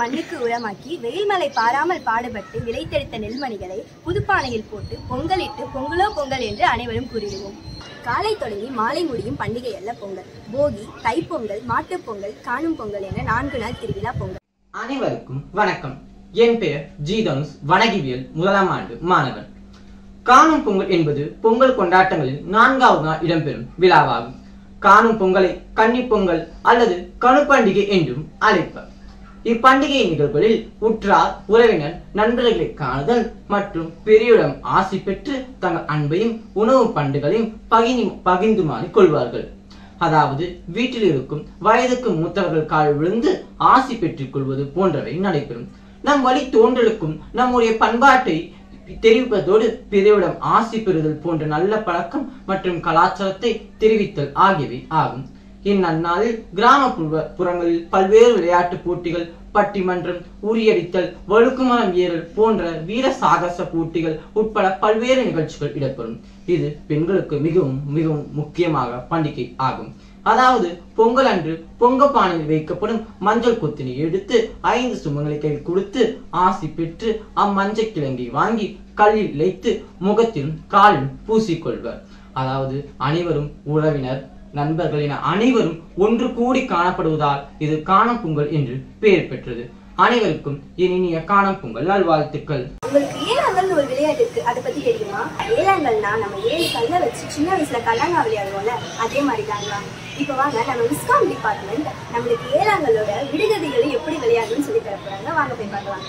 மண்ணுக்கு உரமாக்கி வெயில்மலை பாராமல் பாடுபட்டு விளைத்தெடுத்த நெல்மணிகளை புதுப்பானையில் போட்டு பொங்கலிட்டு பொங்கலோ பொங்கல் என்று அனைவரும் கூறிடுவோம் காலை தொடங்கி மாலை முடியும் பண்டிகை அல்ல பொங்கல் போகி தைப்பொங்கல் மாட்டுப் பொங்கல் காணும் பொங்கல் என நான்கு நாள் திருவிழா பொங்கல் அனைவருக்கும் வணக்கம் என் பெயர் ஜி தனுஷ் வணங்கிவியல் முதலாம் ஆண்டு மாணவன் காணும் பொங்கல் என்பது பொங்கல் கொண்டாட்டங்களில் நான்காவது நாள் இடம்பெறும் விழாவாகும் காணும் பொங்கலை கன்னி பொங்கல் அல்லது கணுப்பண்டிகை என்றும் அழைப்பர் இப்பண்டிகை நிகழ்வுகளில் உற்றார் உறவினர் நண்பர்களை காணுதல் மற்றும் பெரியோரிடம் ஆசி பெற்று தங்கள் அன்பையும் உணவு பண்டுகளையும் பகினி பகிர்ந்துமாறி கொள்வார்கள் அதாவது வீட்டில் இருக்கும் வயதுக்கு மூத்தவர்கள் கால் விழுந்து ஆசி பெற்றுக் கொள்வது போன்றவை நடைபெறும் நம் வழி தோன்றலுக்கும் நம்முடைய பண்பாட்டை தெரிவிப்பதோடு பிறரிடம் ஆசி பெறுதல் போன்ற நல்ல பழக்கம் மற்றும் கலாச்சாரத்தை தெரிவித்தல் ஆகியவை ஆகும் இந்நன்னாளில் கிராமப்புற புறங்களில் பல்வேறு விளையாட்டு போட்டிகள் பட்டிமன்றம் உரியடித்தல் வழுக்குமரம் ஏறல் போன்ற வீர சாகச போட்டிகள் உட்பட பல்வேறு நிகழ்ச்சிகள் இடம்பெறும் இது பெண்களுக்கு மிகவும் மிகவும் முக்கியமாக பண்டிகை ஆகும் அதாவது பொங்கல் அன்று பொங்க பானையில் வைக்கப்படும் மஞ்சள் கொத்தினை எடுத்து ஐந்து சுமங்களை கையில் கொடுத்து ஆசி பெற்று அம்மஞ்சள் கிழங்கை வாங்கி கல்லில் இழைத்து முகத்திலும் காலிலும் பூசிக்கொள்வர் அதாவது அனைவரும் உறவினர் நண்பர்கள் என அனைவரும் ஒன்று கூடி காணப்படுவதால் இது காணும் பொங்கல் என்று பெயர் பெற்றது அனைவருக்கும் என் இனிய காணும் பொங்கல் நல்வாழ்த்துக்கள் உங்களுக்கு ஏலாங்கல்னு ஒரு விளையாட்டு இருக்கு அதை பத்தி தெரியுமா ஏலாங்கல்னா நம்ம ஏழு கல்ல வச்சு சின்ன வயசுல கல்லாங்கா விளையாடுவோம்ல அதே மாதிரி தாங்களா இப்ப வாங்க நம்ம விஸ்காம் டிபார்ட்மெண்ட் நம்மளுக்கு ஏலாங்கல்லோட விடுகதைகளை எப்படி விளையாடணும்னு சொல்லி தர போறாங்க வாங்க போய் பார்க்கலாம்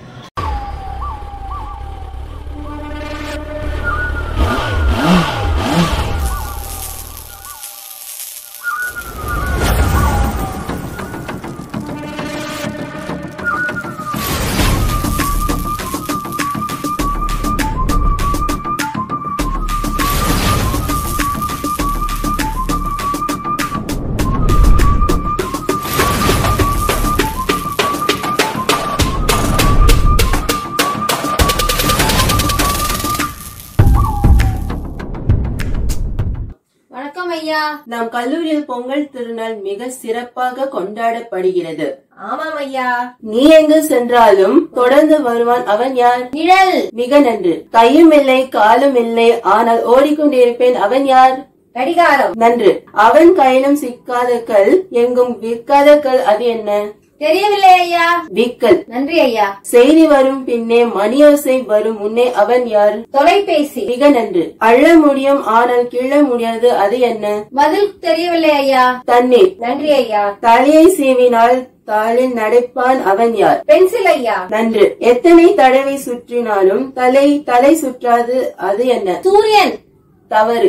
வணக்கம் ஐயா நம் கல்லூரியில் பொங்கல் திருநாள் மிக சிறப்பாக கொண்டாடப்படுகிறது ஆமாம் ஐயா நீ எங்கு சென்றாலும் தொடர்ந்து வருவான் அவன் யார் நிழல் மிக நன்று கையும் இல்லை காலும் இல்லை ஆனால் ஓடிக்கொண்டிருப்பேன் அவன் யார் கடிகாரம் நன்று அவன் கையிலும் சிக்காத கல் எங்கும் விற்காத கல் அது என்ன தெரியவில்லை ஐயா விக்கல் நன்றி ஐயா செய்தி வரும் பின்னே மணியோசை வரும் முன்னே அவன் யார் தொலைபேசி மிக நன்று அள்ள முடியும் ஆனால் கிள்ள முடியாது அது என்ன பதில் தெரியவில்லை ஐயா தண்ணீர் நன்றி ஐயா தலையை சீவினால் தாளில் நடைப்பான் அவன் யார் பென்சில் ஐயா நன்று எத்தனை தடவை சுற்றினாலும் தலை தலை சுற்றாது அது என்ன சூரியன் தவறு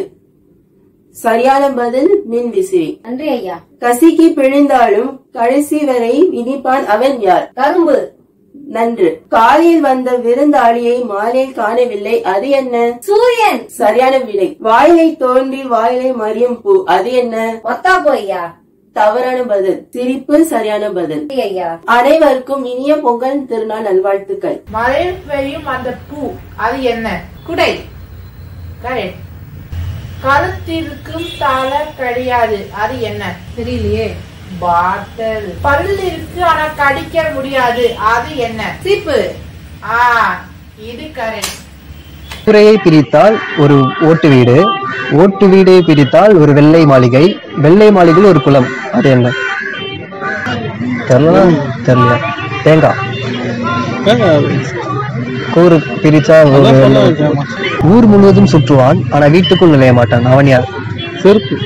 சரியான பதில் மின் விசிறி நன்றி ஐயா கசிக்கி பிழிந்தாலும் கடைசி வரை இனிப்பான் அவன் யார் கரும்பு நன்று காலையில் வந்த விருந்தாளியை மாலையில் காணவில்லை அது என்ன சூரியன் சரியான விடை வாயிலை தோன்றி வாயிலை மறியும் பூ அது என்ன ஒத்தாப்பு ஐயா தவறான பதில் சிரிப்பு சரியான பதில் நன்றி ஐயா அனைவருக்கும் இனிய பொங்கல் திருநாள் நல்வாழ்த்துக்கள் மழையில் பெய்யும் அந்த பூ அது என்ன குடை கரெக்ட் கழுத்திருக்கும் தாள கிடையாது அது என்ன தெரியலையே பாட்டல் பல் இருக்கு ஆனா கடிக்க முடியாது அது என்ன சீப்பு ஆ இது கரெக்ட் கூரையை பிரித்தால் ஒரு ஓட்டு வீடு ஓட்டு வீடை பிரித்தால் ஒரு வெள்ளை மாளிகை வெள்ளை மாளிகையில் ஒரு குளம் அது என்ன தெரியல தெரியல தேங்காய் கூறு பிரிச்சா ஒரு வெள்ளை- ஊர் முழுவதும் சுற்றுவான் ஆனா வீட்டுக்குள் நுழைய மாட்டான் அவன் யார் செருப்பு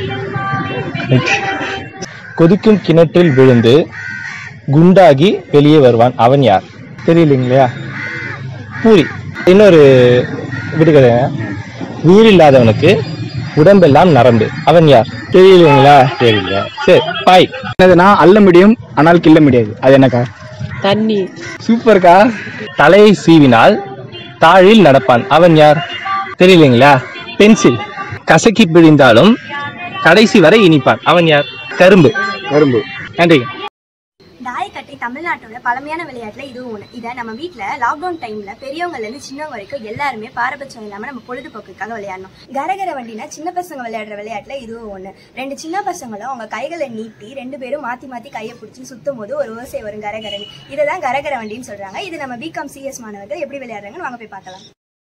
கொதிக்கும் கிணற்றில் விழுந்து குண்டாகி வெளியே வருவான் அவன் யார் தெரியலைங்களா பூரி இன்னொரு விடுகதை உயிர் இல்லாதவனுக்கு உடம்பெல்லாம் நரம்பு அவன் யார் தெரியலைங்களா தெரியல சரி பாய் என்னதுன்னா அள்ள முடியும் ஆனால் கிள்ள முடியாது அது என்னக்கா தண்ணி சூப்பர்க்கா தலையை சீவினால் தாழில் நடப்பான் அவன் யார் தெரியலைங்களா பென்சில் கசக்கி பிழிந்தாலும் கடைசி வரை இனிப்பான் அவன் யார் கரும்பு கரும்பு நன்றி தாயக்கட்டை தமிழ்நாட்டோட பழமையான விளையாட்டுல இதுவும் ஒண்ணு இதை நம்ம வீட்ல லாக்டவுன் டைம்ல பெரியவங்கல இருந்து சின்னவங்க வரைக்கும் எல்லாருமே பாரபட்சம் இல்லாம நம்ம பொழுதுபோக்குக்காக விளையாடணும் கரகர வண்டினா சின்ன பசங்க விளையாடுற விளையாட்டுல இதுவும் ஒண்ணு ரெண்டு சின்ன பசங்களும் அவங்க கைகளை நீட்டி ரெண்டு பேரும் மாத்தி மாத்தி கையை பிடிச்சி சுத்தும் போது ஒரு ஓசை வரும் கரகரன்னு இதை தான் கரகர வண்டின்னு சொல்றாங்க இது நம்ம பிகாம் சிஎஸ் மாணவர்கள் எப்படி விளையாடுறாங்கன்னு வாங்க போய் பார்க்கலாம்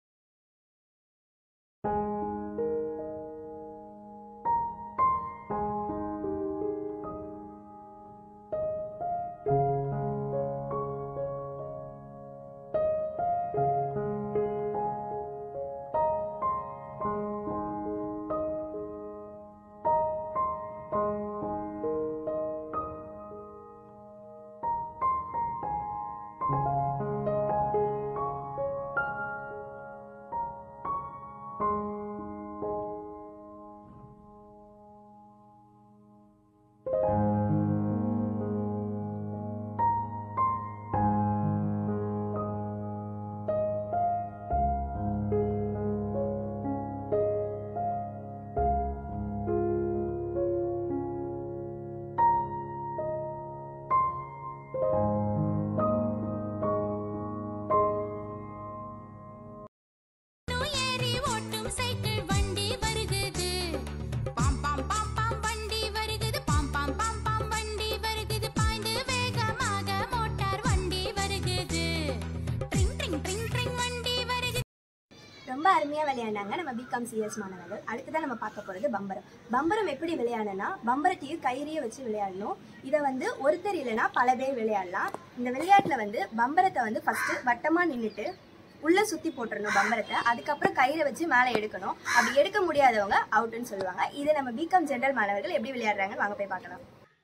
ஏறி ஓட்டும் சைக்கிள் வண்டி வருகுது பாம் பாம் பாம் பாம் வண்டி வருகுது பாம் பாம் பாம் பாம் வண்டி வருகுது பாய்ந்து வேகமாக மோட்டார் வண்டி வருகுது ட்ரிங் ட்ரிங் ட்ரிங் ட்ரிங் வண்டி வருகுது ரொம்ப அருமையா விளையாண்டாங்க நம்ம பிகாம் சிஎஸ் மாணவர்கள் அடுத்ததான் நம்ம பார்க்க போறது பம்பரம் பம்பரம் எப்படி விளையாடணும்னா பம்பரத்தையும் கயிறையும் வச்சு விளையாடணும் இதை வந்து ஒருத்தர் இல்லைன்னா பல பேர் விளையாடலாம் இந்த விளையாட்டுல வந்து பம்பரத்தை வந்து ஃபர்ஸ்ட் வட்டமா நின்றுட்டு உள்ள சுத்தி போட்டுறணும் பம்பரத்தை அதுக்கப்புறம் கயிறை வச்சு மேலே எடுக்கணும் அப்படி எடுக்க முடியாதவங்க அவுட்னு சொல்லுவாங்க இதை நம்ம பிகாம் ஜெனரல் மாணவர்கள் எப்படி விளையாடுறாங்கன்னு வாங்க போய் பார்க்கலாம்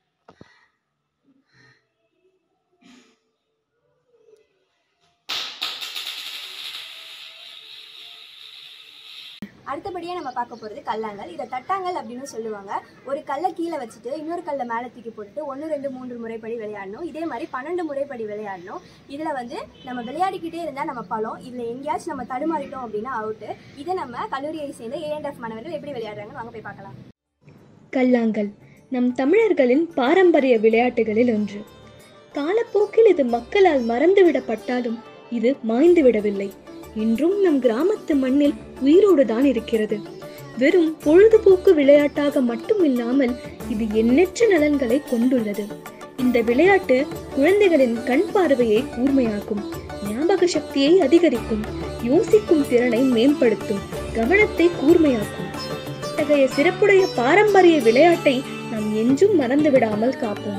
அடுத்தபடியாக நம்ம பார்க்க போகிறது கல்லாங்கல் இதை தட்டாங்கல் அப்படின்னு சொல்லுவாங்க ஒரு கல்லை கீழே வச்சுட்டு இன்னொரு கல்லை மேலே தூக்கி போட்டுட்டு ஒன்று ரெண்டு மூன்று முறைப்படி விளையாடணும் இதே மாதிரி பன்னெண்டு முறைப்படி விளையாடணும் இதில் வந்து நம்ம விளையாடிக்கிட்டே இருந்தால் நம்ம பழம் இதில் எங்கேயாச்சும் நம்ம தடுமாறிட்டோம் அப்படின்னா அவுட்டு இதை நம்ம கல்லூரியை சேர்ந்த ஏஎன்எஃப் மாணவர்கள் எப்படி விளையாடுறாங்கன்னு வாங்க போய் பார்க்கலாம் கல்லாங்கல் நம் தமிழர்களின் பாரம்பரிய விளையாட்டுகளில் ஒன்று காலப்போக்கில் இது மக்களால் மறந்துவிடப்பட்டாலும் இது மாய்ந்துவிடவில்லை இன்றும் நம் கிராமத்து மண்ணில் உயிரோடு தான் இருக்கிறது வெறும் பொழுதுபோக்கு விளையாட்டாக மட்டும் இல்லாமல் இது எண்ணற்ற நலன்களை கொண்டுள்ளது இந்த விளையாட்டு குழந்தைகளின் கண் பார்வையை கூர்மையாக்கும் ஞாபக சக்தியை அதிகரிக்கும் யோசிக்கும் திறனை மேம்படுத்தும் கவனத்தை கூர்மையாக்கும் இத்தகைய சிறப்புடைய பாரம்பரிய விளையாட்டை நாம் என்றும் மறந்து விடாமல் காப்போம்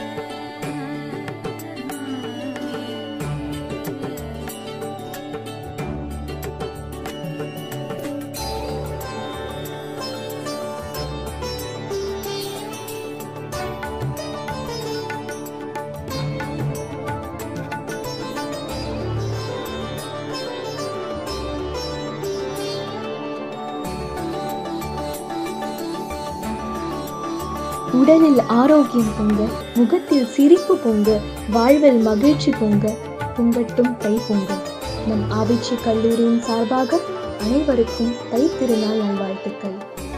உடலில் ஆரோக்கியம் பொங்க முகத்தில் சிரிப்பு பொங்க வாழ்வில் மகிழ்ச்சி பொங்க பொங்கட்டும் தை பொங்க நம் ஆபிச்சி கல்லூரியின் சார்பாக அனைவருக்கும் தை திருநாள் நல்வாழ்த்துக்கள்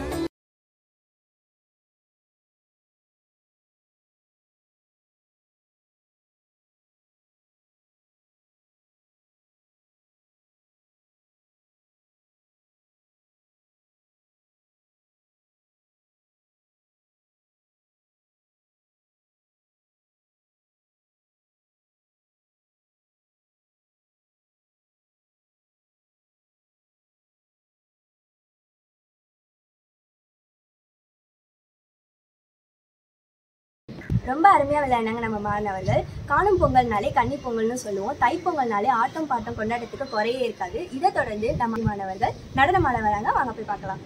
ரொம்ப அருமையாக விளையாண்டாங்க நம்ம மாணவர்கள் காணும் பொங்கல்னாலே கன்னி பொங்கல்னு சொல்லுவோம் தை பொங்கல்னாலே ஆட்டம் பாட்டம் கொண்டாட்டத்துக்கு குறையே இருக்காது இதை தொடர்ந்து நம்ம மாணவர்கள் நடனம் ஆட வராங்க வாங்க போய் பார்க்கலாம்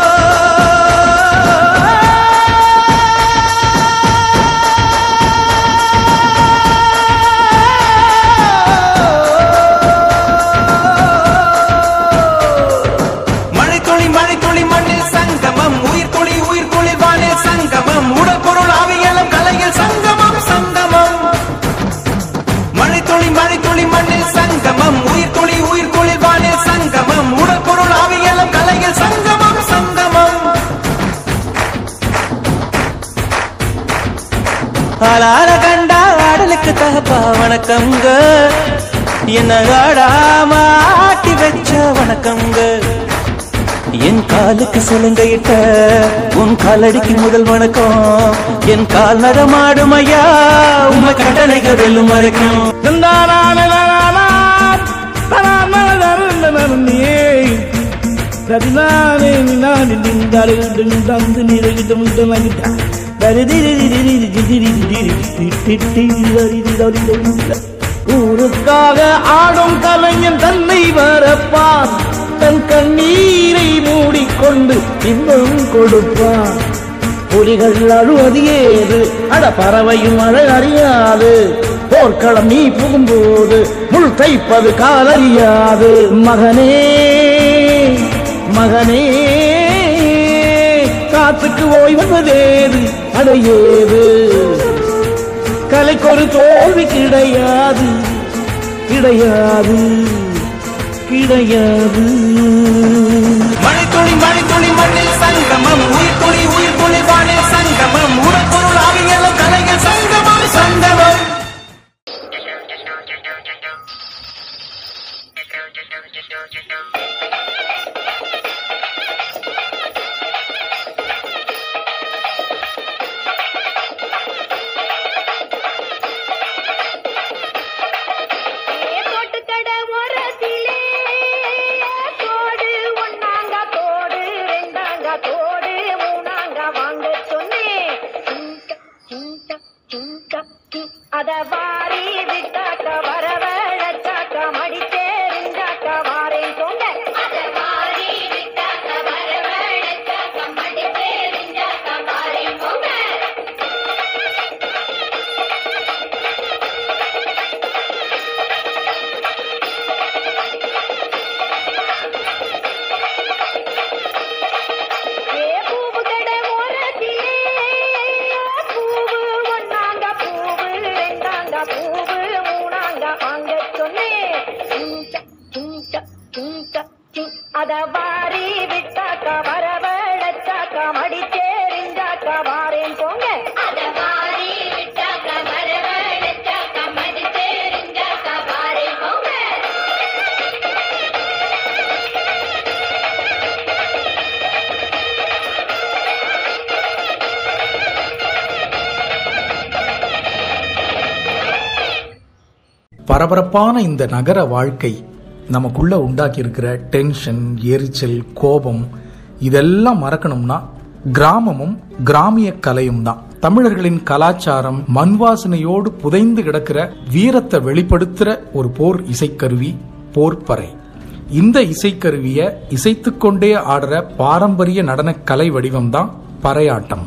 மழை துளி மழை துளி மண்ணில் சங்கமம் உயிர் துளி உயிர் துளி வானில் சங்கமம் உடல் பொருள் ஆவியலம் கலையில் சங்கமம் சங்கமம் மழை துளி மழை துளி மண்ணில் சங்கமம் உயிர் துளி உயிர் துளி வானில் சங்கமம் உடல் பொருள் ஆவியலம் கலையில் சங்கமம் சங்கமம் ஆளால கண்டா ஆடலுக்கு தக வணக்கங்க என்ன ஆடாம ஆட்டி வச்ச வணக்கங்க என் காலுக்கு சிலங்கையிட்ட உன் காலடிக்கு முதல் வணக்கம் என் கால் நடமாடும் ஐயா உமை கட்டளைகள் வெல்லும் வரைக்கும் ஊருக்காக ஆடும் கலைஞன் தன்னை வரப்பான் தன் கண்ணீரை மூடிக்கொண்டு இன்பம் கொடுப்பான் புலிகள் அழுவது ஏது அட பறவையும் அழ அறியாது போர்க்களம் நீ புகும்போது முள் தைப்பது காலறியாது மகனே மகனே காத்துக்கு ஓய்வதேது அடையேது கலைக்கொரு தோல்வி கிடையாது கிடையாது கிடையாது மழைத்துளி மழைத்துளி மண்ணில் சங்கமம் உயிர் துளி உயிர் துளி வானில் சங்கமம் உடற்பொருள் ஆவியலும் கலைகள் சங்கமம் சங்கமம் தோட்டுக்கடை ஓரத்திலே தோடு ஒன்னாங்க தோடு ரெண்டாங்க தோடு மூணாங்க வாங்க சொன்னேன் சிங்க, சிங்க, சிங்க, சிங். அத வாரி விட்டாக்க வரவழைச்சாக்க மடித்தேறிஞ்சாக்க வாரேன் சொன்ன அத வாரி விட்டாக்க வரவழைச்சாக்க மடித்தேறிஞ்சாக்க வாரேன் சொன்ன ஏ பூவு கடை ஓரத்திலே பூவு ஒன்னாங்க பூவு ரெண்டாங்க பூவு மூணாங்க வாங்க சொன்னேன் சிங்க, சிங்க, சிங்க, சிங். அத வாரி விட்டாக்க வரவழைச்சாக்க மடிச்சேரிஞ்சாக்க வாரேன் போங்க அத வாரி விட்டாக்க வரவழைச்சாக்க மடிச்சேரிஞ்சாக்க வாரேன் போங்க பரபரப்பான இந்த நகர வாழ்க்கை நமக்குள்ள உண்டாக்கி இருக்கிற டென்ஷன் எரிச்சல் கோபம் இதெல்லாம் மறக்கணும்னா கிராமமும் கிராமிய கலையும் தான் தமிழர்களின் கலாச்சாரம் மண் வாசனையோடு புதைந்து கிடக்கிற வீரத்தை வெளிப்படுத்துற ஒரு போர் இசைக்கருவி போர்ப்பறை இந்த இசைக்கருவிய இசைத்துக்கொண்டே ஆடுற பாரம்பரிய நடன கலை வடிவம் தான் பறையாட்டம்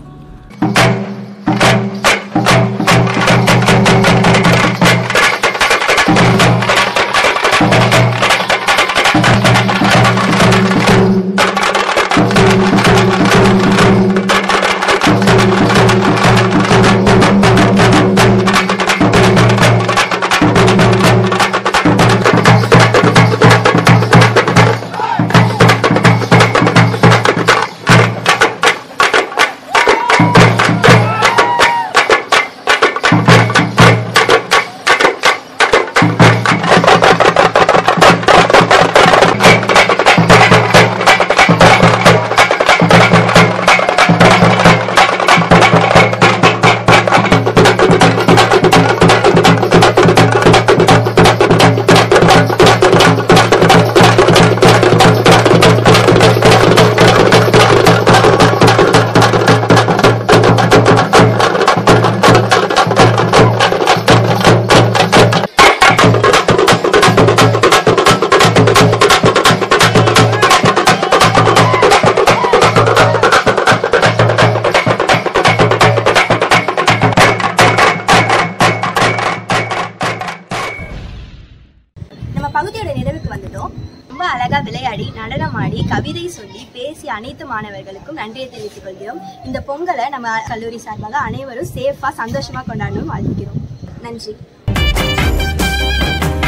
நம்ம பகுதியோட நிறைவுக்கு வந்துட்டோம் ரொம்ப அழகா விளையாடி நடனமாடி கவிதை சொல்லி பேசி அனைத்து மாணவர்களுக்கும் நன்றியை தெரிவித்துக் கொள்கிறோம் இந்த பொங்கலை நம்ம கல்லூரி சார்பாக அனைவரும் சேஃபா சந்தோஷமா கொண்டாடணும் வாழ்த்துக்கிறோம் நன்றி